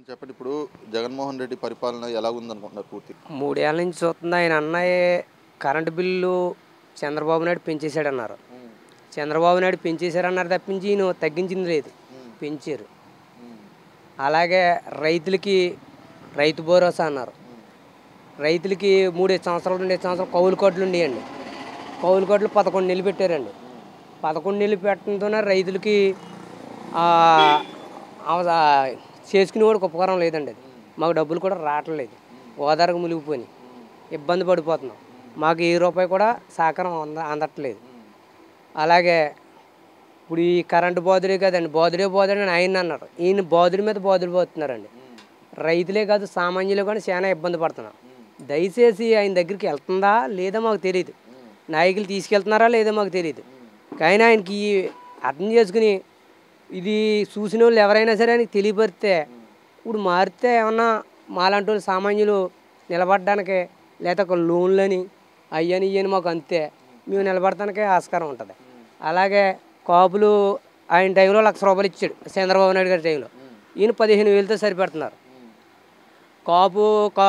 చెప్పండి ఇప్పుడు జగన్మోహన్ రెడ్డి పరిపాలన ఎలా ఉందనుకుంటున్నారు పూర్తి మూడేళ్ల నుంచి చూస్తుంది ఆయన అన్నయ్య కరెంటు బిల్లు చంద్రబాబు నాయుడు పెంచేశాడన్నారు చంద్రబాబు నాయుడు పెంచేశారన్నారు తప్పించి ఈయన తగ్గించింది లేదు పెంచారు అలాగే రైతులకి రైతు భరోసా అన్నారు రైతులకి మూడేసి సంవత్సరాలు రెండేసి సంవత్సరాలు కౌలు కోట్లు ఉండేయండి కౌలు కోట్లు పదకొండు నెలలు పెట్టారండి పదకొండు నెలలు పెట్టడంతోనే రైతులకి ఆ, ఆ, చేసుకునే వాడికి ఉపకారం లేదండి అది మాకు డబ్బులు కూడా రావట్లేదు గోదావరికి మునిగిపోయి ఇబ్బంది పడిపోతున్నాం మాకు ఏ రూపాయి కూడా సహకారం అంద అందట్లేదు అలాగే ఇప్పుడు ఈ కరెంటు బాదుడే కదండి బాదుడే బాదుడే అని ఆయన అన్నారు ఈయన బాదుడి మీద బాదుడు పోతున్నారండి రైతులే కాదు సామాన్యులు కూడా చాలా ఇబ్బంది పడుతున్నాం దయచేసి ఆయన దగ్గరికి వెళ్తుందా లేదా మాకు తెలియదు నాయకులు తీసుకెళ్తున్నారా లేదా మాకు తెలియదు కానీ ఆయనకి ఈ అర్థం చేసుకుని ఇది చూసిన వాళ్ళు ఎవరైనా సరే ఆయనకి తెలియపరిస్తే ఇప్పుడు మారితే ఏమన్నా మాలాంటి వాళ్ళు సామాన్యులు నిలబడడానికి లేదా ఒక లోన్లని అయ్యని ఇయ్యని మాకు అంతే మేము నిలబడటానికే ఆస్కారం ఉంటుంది అలాగే కాపులు ఆయన టైంలో లక్ష రూపాయలు ఇచ్చాడు చంద్రబాబు నాయుడు గారి టైంలో ఈయన పదిహేను వేలతో సరిపెడుతున్నారు కాపు కా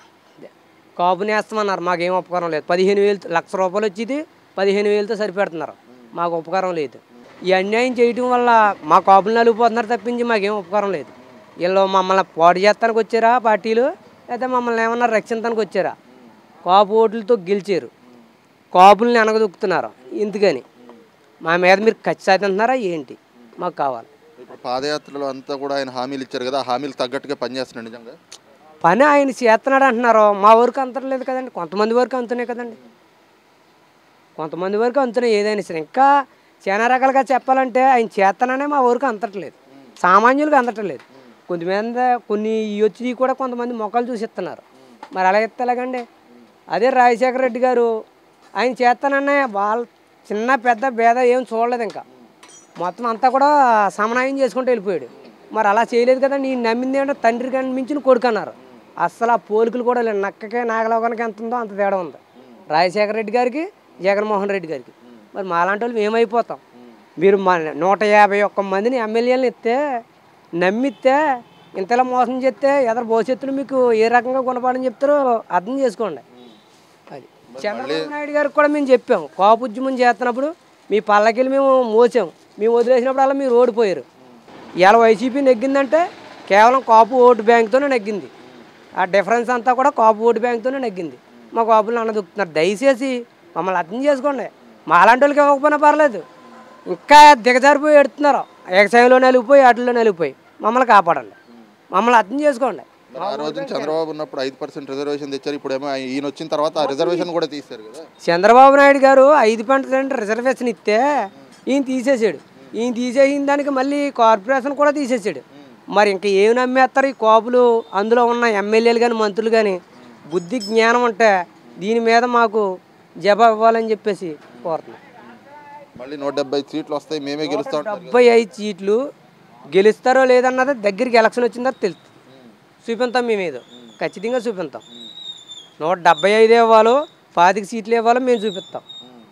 కాపు నేస్తామన్నారు మాకేం ఉపకారం లేదు పదిహేను వేలు లక్ష రూపాయలు వచ్చేది పదిహేను వేలతో సరిపెడుతున్నారు మాకు ఉపకారం లేదు ఈ అన్యాయం చేయటం వల్ల మా కాపులు నలిగిపోతున్నారు తప్పించి మాకేం ఉపకారం లేదు వీళ్ళు మమ్మల్ని పాడు చేస్తానికి వచ్చారా పార్టీలు లేదా మమ్మల్ని ఏమన్నా రక్షించడానికి వచ్చారా కాపు ఓట్లతో గెలిచారు కాపుల్ని అనగదొక్కుతున్నారు ఎందుకని మా మీద మీరు ఖర్చు సాధింటున్నారా ఏంటి మాకు కావాలి ఇప్పుడు పాదయాత్రలో అంతా కూడా ఆయన హామీలు ఇచ్చారు కదా ఆ హామీలు తగ్గట్టుగా పనిచేస్తున్నాడు నిజంగా పని ఆయన చేస్తున్నాడు అంటున్నారు మా వరకు అంతలేదు కదండి కొంతమంది వరకు అంతున్నాయి కదండి కొంతమంది వరకు అంతున్నాయి ఏదైనా సరే ఇంకా చాలా రకాలుగా చెప్పాలంటే ఆయన చేస్తాననే మా వరకు అంతట్లేదు సామాన్యులకు అందట్లేదు కొంతమంది కొన్ని ఇవి వచ్చి కూడా కొంతమంది మొక్కలు చూసి ఇస్తున్నారు మరి అలా ఇస్తే ఎలాగండి అదే రాజశేఖర రెడ్డి గారు ఆయన చేస్తాననే వాళ్ళ చిన్న పెద్ద భేద ఏం చూడలేదు ఇంకా మొత్తం అంతా కూడా సమన్వయం చేసుకుంటూ వెళ్ళిపోయాడు మరి అలా చేయలేదు కదా నేను నమ్మింది ఏంటో తండ్రి కానీ మించిన కొడుకు అన్నారు అస్సలు ఆ పోలికలు కూడా లేవు నక్కకే నాగలోకానికి ఎంత ఉందో అంత తేడా ఉంది రాజశేఖర రెడ్డి గారికి జగన్మోహన్ రెడ్డి గారికి మరి మాలాంటి వాళ్ళు ఏమైపోతాం మీరు మా నూట యాభై ఒక్క మందిని ఎమ్మెల్యేలను ఇస్తే నమ్మిస్తే ఇంతలా మోసం చేస్తే ఎదరు భవిష్యత్తులో మీకు ఏ రకంగా గుణపాఠం చెప్తారో అర్థం చేసుకోండి అది చంద్రబాబు నాయుడు గారికి కూడా మేము చెప్పాము కోప ఉద్యమం చేస్తున్నప్పుడు మీ పల్లకిలు మేము మోసాము మేము వదిలేసినప్పుడు అలా మీరు ఓడిపోయారు ఇవాళ వైసీపీ నెగ్గిందంటే కేవలం కాపు ఓటు బ్యాంక్తోనే నెగ్గింది ఆ డిఫరెన్స్ అంతా కూడా కాపు ఓటు బ్యాంక్తోనే నెగ్గింది మా కాపులు అన్నదొక్కుతున్నారు దయచేసి మమ్మల్ని అర్థం చేసుకోండి మా అలాంటి వాళ్ళకి ఇవ్వకపోయినా పర్లేదు ఇంకా దిగజారిపోయి ఎడుతున్నారు ఎగసాయంలో నలిగిపోయి వాటిల్లో నలిగిపోయి మమ్మల్ని కాపాడండి మమ్మల్ని అర్థం చేసుకోండి మరి ఆ రోజు చంద్రబాబు ఉన్నప్పుడు ఐదు పర్సెంట్ రిజర్వేషన్ తెచ్చారు ఇప్పుడు ఏమో ఆయన- ఈయన వచ్చిన తర్వాత ఆ రిజర్వేషన్ కూడా తీశారు కదా చంద్రబాబు నాయుడు గారు ఐదు పర్సెంట్ రిజర్వేషన్ ఇస్తే ఈయన తీసేసాడు ఈయన తీసేసిన దానికి మళ్ళీ కార్పొరేషన్ కూడా తీసేసాడు మరి ఇంకా ఏమి నమ్మేస్తారు ఈ కోపులు అందులో ఉన్న ఎమ్మెల్యేలు కానీ మంత్రులు కానీ బుద్ధి జ్ఞానం ఉంటే దీని మీద మాకు జవాబు ఇవ్వాలని చెప్పేసి కోరుతున్నాం మళ్ళీ నూట డెబ్బై సీట్లు వస్తాయి మేమే గెలుస్తాం డెబ్బై ఐదు సీట్లు గెలుస్తారో లేదన్నది దగ్గరికి ఎలక్షన్ వచ్చిన తర్వాత తెలుస్తుంది చూపిస్తాం మేము ఏదో ఖచ్చితంగా చూపిస్తాం నూట డెబ్బై ఐదు ఇవ్వాలో పాతిక సీట్లు ఇవ్వాలో మేము చూపిస్తాం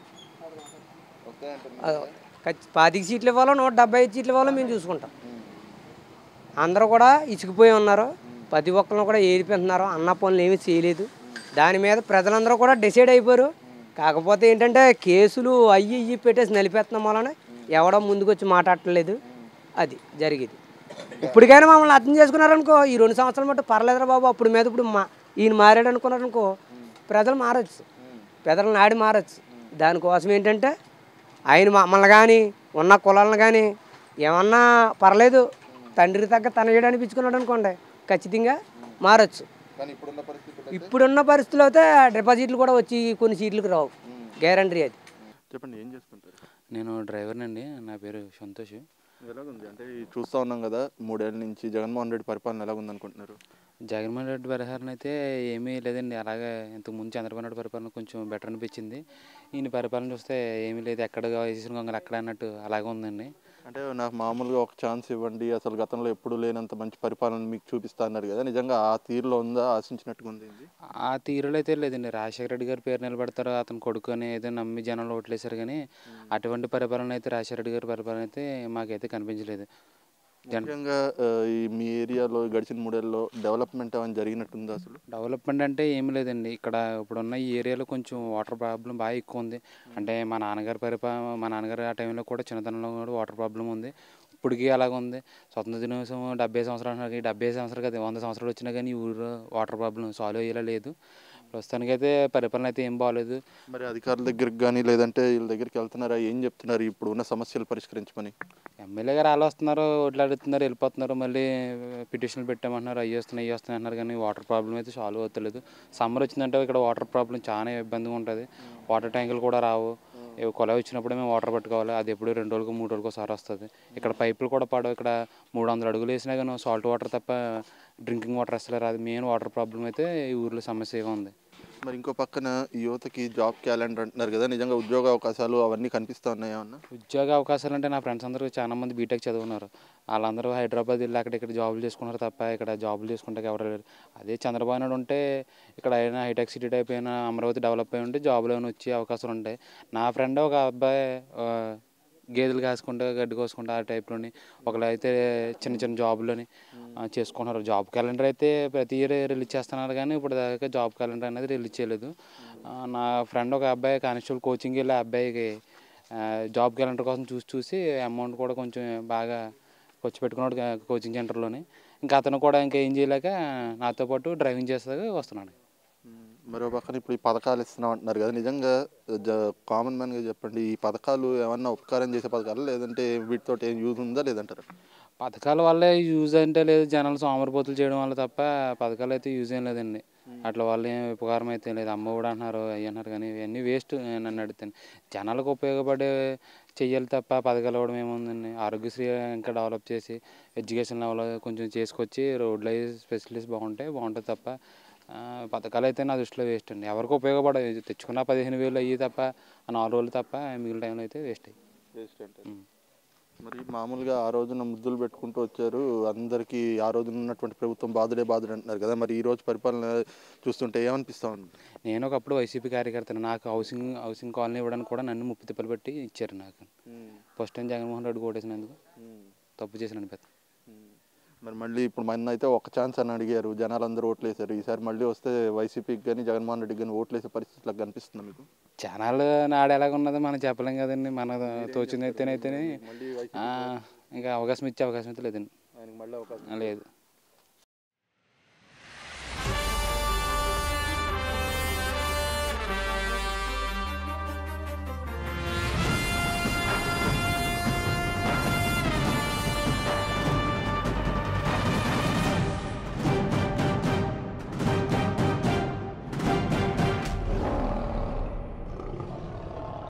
అదో, ఖచ్చి- పాతిక సీట్లు ఇవ్వాలో నూట డెబ్బై ఐదు సీట్లు ఇవ్వాలో మేము చూసుకుంటాం అందరూ కూడా ఇసుకుపోయి ఉన్నారు ప్రతి ఒక్కరిని కూడా ఏడిపిస్తున్నారు అన్న పనులు ఏమీ చేయలేదు దాని మీద ప్రజలందరూ కూడా డిసైడ్ అయిపోయారు కాకపోతే ఏంటంటే కేసులు అయ్యి ఇయ్యి పెట్టేసి నలిపేస్తున్నాం వలన ఎవడో ముందుకు వచ్చి మాట్లాడట్లేదు అది జరిగేది ఇప్పటికైనా మమ్మల్ని అర్థం చేసుకున్నారనుకో ఈ రెండు సంవత్సరాలు మట్టు పర్లేదురా బాబు అప్పుడు మీద ఇప్పుడు మా ఈయన మారాడు అనుకున్నారనుకో ప్రజలు మారచ్చు ప్రజలు నాడి మారచ్చు దానికోసం ఏంటంటే ఆయన మమ్మల్ని కానీ ఉన్న కులాలను కానీ ఏమన్నా పర్లేదు తండ్రి తగ్గ తనయుడు అనిపించుకున్నాడు అనుకోండి ఖచ్చితంగా మారచ్చు కానీ ఇప్పుడున్న పరిస్థితులు ఇప్పుడున్న పరిస్థితుల్లో అయితే డిపాజిట్లు కూడా వచ్చి కొన్ని సీట్లకు రావు గ్యారంటీ అది చెప్పండి ఏం చేసుకుంటారు నేను డ్రైవర్నండి నా పేరు సంతోష్ ఎలాగుంది అంటే ఈ చూస్తా ఉన్నాం కదా మూడేళ్ళ నుంచి జగన్మోహన్ రెడ్డి పరిపాలన ఎలాగుంది అనుకుంటున్నారు జగన్మోహన్ రెడ్డి పరిహారం అయితే ఏమీ లేదండి అలాగే ఇంతకుముందు చంద్రబాబు నాయుడు పరిపాలన కొంచెం బెటర్ అనిపించింది ఈయన పరిపాలన చూస్తే ఏమీ లేదు ఎక్కడ వేసిన గొంగలు అక్కడ అన్నట్టు అలాగే ఉందండి అంటే నాకు మామూలుగా ఒక ఛాన్స్ ఇవ్వండి అసలు గతంలో ఎప్పుడు లేనంత మంచి పరిపాలన మీకు చూపిస్తా అన్నారు కదా నిజంగా ఆ తీరులో ఉందా ఆశించినట్టుగా ఉంది ఇది ఆ తీరులో అయితే లేదండి రాజశేఖర రెడ్డి గారి పేరు నిలబెడతారు అతను కొడుకు అని ఏదో నమ్మి జనంలో ఓట్లేశారు కానీ అటువంటి పరిపాలన అయితే రాజశేఖర రెడ్డి గారి పరిపాలన అయితే మాకైతే కనిపించలేదు జన్ ముఖ్యంగా ఆ, ఈ మీ ఏరియాలో గడిచిన మూడేళ్ళలో డెవలప్మెంట్ ఏమైనా జరిగినట్టుందా అసలు డెవలప్మెంట్ అంటే ఏమీ లేదండి ఇక్కడ ఇప్పుడున్న ఈ ఏరియాలో కొంచెం వాటర్ ప్రాబ్లం బాగా ఎక్కువ ఉంది అంటే మా నాన్నగారి పరిపా మా నాన్నగారు ఆ టైంలో కూడా చిన్నతనంలో కూడా వాటర్ ప్రాబ్లం ఉంది ఇప్పటికీ అలాగ ఉంది స్వతంత్ర దినోత్సవం డెబ్బై సంవత్సరాలు అంటున్నారు కానీ డెబ్బై సంవత్సరాలు కదా వంద సంవత్సరాలు వచ్చినా కానీ ఈ ఊరు వాటర్ ప్రాబ్లం సాల్వ్ అయ్యేలా లేదు ప్రస్తుతానికైతే పరిపాలన అయితే ఏం బాగాలేదు మరి అధికారుల దగ్గరికి కానీ లేదంటే వీళ్ళ దగ్గరికి వెళ్తున్నారా ఏం చెప్తున్నారు ఇప్పుడు ఉన్న సమస్యలు పరిష్కరించమని ఎమ్మెల్యే గారు వాళ్ళు వస్తున్నారు ఓట్లు అడుగుతున్నారు వెళ్ళిపోతున్నారు మళ్ళీ పిటిషన్లు పెట్టామంటున్నారు అయ్యి వస్తున్నాయి అయ్యి వస్తున్నాయి అన్నారు కానీ వాటర్ ప్రాబ్లం అయితే సాల్వ్ అవుతలేదు సమ్మర్ వచ్చిందంటే ఇక్కడ వాటర్ ప్రాబ్లం చాలా ఇబ్బందిగా ఉంటుంది వాటర్ ట్యాంకులు కూడా రావు ఏ కొలాయి వచ్చినప్పుడు మేము వాటర్ పట్టుకోవాలి అది ఎప్పుడు రెండు రోజులకు మూడు రోజులకు ఒకసారి వస్తుంది ఇక్కడ పైపులు కూడా పడవు ఇక్కడ మూడు వందల అడుగులు వేసినా కానీ సాల్ట్ వాటర్ తప్ప డ్రింకింగ్ వాటర్ అసలు రాదు మెయిన్ వాటర్ ప్రాబ్లం అయితే ఈ ఊర్లో సమస్యగా ఉంది మరి ఇంకో పక్కన ఈ యువతకి జాబ్ క్యాలెండర్ అంటున్నారు కదా నిజంగా ఉద్యోగ అవకాశాలు అవన్నీ కనిపిస్తా ఉన్నాయా అన్న ఉద్యోగ అవకాశాలు అంటే నా ఫ్రెండ్స్ అందరూ చాలా మంది బీటెక్ చదువుకున్నారు వాళ్ళందరూ హైదరాబాద్ వెళ్ళి అక్కడ ఇక్కడ జాబులు చేసుకున్నారు తప్ప ఇక్కడ జాబులు చేసుకుంటే ఎవరు లేరు అదే చంద్రబాబు నాయుడు ఉంటే ఇక్కడ అయినా హైటెక్ సిటీ టైప్ అయినా అమరావతి డెవలప్ అయి ఉంటే జాబులు ఏమైనా వచ్చే అవకాశాలు ఉంటాయి నా ఫ్రెండ్ ఒక అబ్బాయి ఆ, గేదెలు కాసుకుంటూ గడ్డి కోసుకుంటూ ఆ టైప్లోని ఒకళ్ళు అయితే చిన్న చిన్న జాబులని చేసుకుంటున్నారు జాబ్ క్యాలెండర్ అయితే ప్రతి ఇయర్ రిలీజ్ చేస్తున్నారు కానీ ఇప్పుడు దాకా జాబ్ క్యాలెండర్ అనేది రిలీజ్ చేయలేదు ఆ, నా ఫ్రెండ్ ఒక అబ్బాయి కానిస్టేబుల్ కోచింగ్ వెళ్ళి ఆ అబ్బాయికి ఆ, జాబ్ క్యాలెండర్ కోసం చూసి చూసి అమౌంట్ కూడా కొంచెం బాగా ఖర్చు పెట్టుకున్నాడు కా- కోచింగ్ సెంటర్లోని ఇంకా అతను కూడా ఇంకా ఏం చేయలేక నాతో పాటు డ్రైవింగ్ చేస్తాగా వస్తున్నాడు మరో పక్కన ఇప్పుడు ఈ పథకాలు ఇస్తున్నాం అంటున్నారు కదా నిజంగా జ కామన్ మ్యాన్గా చెప్పండి ఈ పథకాలు ఏమన్నా ఉపకారం చేసే పథకాలు లేదంటే వీటితో ఏం యూజ్ ఉందా లేదంటారా పథకాల వల్లే యూజ్ అంటే లేదు జనాలు సోమరిపోతులు చేయడం వల్ల తప్ప పథకాలు అయితే యూజ్ ఏం లేదండి అట్లా వాళ్ళు ఏం ఉపకారం అయితే లేదు అమ్మ కూడా అంటున్నారు అయ్యి అంటున్నారు కానీ ఇవన్నీ వేస్ట్ నన్ను అడుగుతాను జనాలకు ఉపయోగపడే చెయ్యాలి తప్ప పథకాలు ఇవ్వడం ఏముందండి ఆరోగ్యశ్రీ ఇంకా డెవలప్ చేసి ఎడ్యుకేషన్ లెవెల్ కొంచెం చేసుకొచ్చి రోడ్లు అవి ఫెసిలిటీస్ బాగుంటాయి బాగుంటుంది తప్ప ఆ, పథకాలు అయితే నా దృష్టిలో వేస్ట్ అండి ఎవరికి ఉపయోగపడవు తెచ్చుకున్న పదిహేను వేలు అయ్యి తప్ప ఆ నాలుగు రోజులు తప్ప మిగిలిన టైంలో అయితే వేస్ట్ అయ్యి వేస్ట్ అంటే మరి మామూలుగా ఆ రోజున ముద్దులు పెట్టుకుంటూ వచ్చారు అందరికీ ఆ రోజున ఉన్నటువంటి ప్రభుత్వం బాధుడే బాధుడు అంటున్నారు కదా మరి ఈ రోజు పరిపాలన చూస్తుంటే ఏమనిపిస్తా ఉంది నేను ఒకప్పుడు వైసీపీ కార్యకర్తను నాకు హౌసింగ్ హౌసింగ్ కాలనీ ఇవ్వడానికి కూడా నన్ను ముప్పై తిప్పలు పెట్టి ఇచ్చారు నాకు ఫస్ట్ టైం జగన్మోహన్ రెడ్డి ఓటేసినందుకు తప్పు చేసిన పెద్ద మరి మళ్ళీ ఇప్పుడు మన అయితే ఒక ఛాన్స్ అని అడిగారు జనాలు అందరూ ఓట్లు వేశారు ఈసారి మళ్ళీ వస్తే వైసీపీకి కానీ జగన్మోహన్ రెడ్డికి కానీ ఓట్లు వేసే పరిస్థితులకు కనిపిస్తుంది మీకు ఛానల్ నాడు ఎలాగ ఉన్నదో మనం చెప్పలేం కదండి మన తోచింది అయితేనైతేనే ఆ, ఇంకా అవకాశం ఇచ్చే అవకాశం అయితే లేదండి ఆయనకి మళ్ళీ అవకాశం ఆ, లేదు